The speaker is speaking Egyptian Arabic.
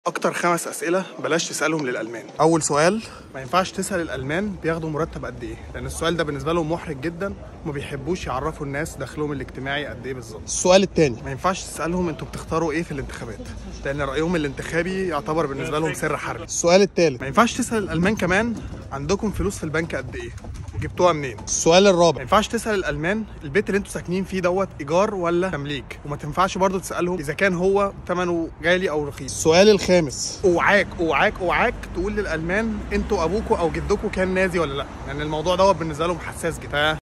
اكتر خمس اسئله بلاش تسالهم للالمان اول سؤال ما ينفعش تسال الالمان بياخدوا مرتب قد ايه لان السؤال ده بالنسبه لهم محرج جدا وما بيحبوش يعرفوا الناس دخلهم الاجتماعي قد ايه بالظبط السؤال الثاني ما ينفعش تسالهم انتوا بتختاروا ايه في الانتخابات لان رايهم الانتخابي يعتبر بالنسبه لهم سر حربي السؤال الثالث ما ينفعش تسال الالمان كمان عندكم فلوس في البنك قد ايه جبتوها منين السؤال ما الرابع ينفعش تسال الالمان البيت اللي انتوا ساكنين فيه دوت ايجار ولا تمليك وما تنفعش برضو تسالهم اذا كان هو ثمنه غالي او رخيص السؤال الخامس اوعاك اوعاك اوعاك تقول للالمان انتوا ابوكوا او جدكوا كان نازي ولا لا لان الموضوع دوت بالنسبه لهم حساس جدا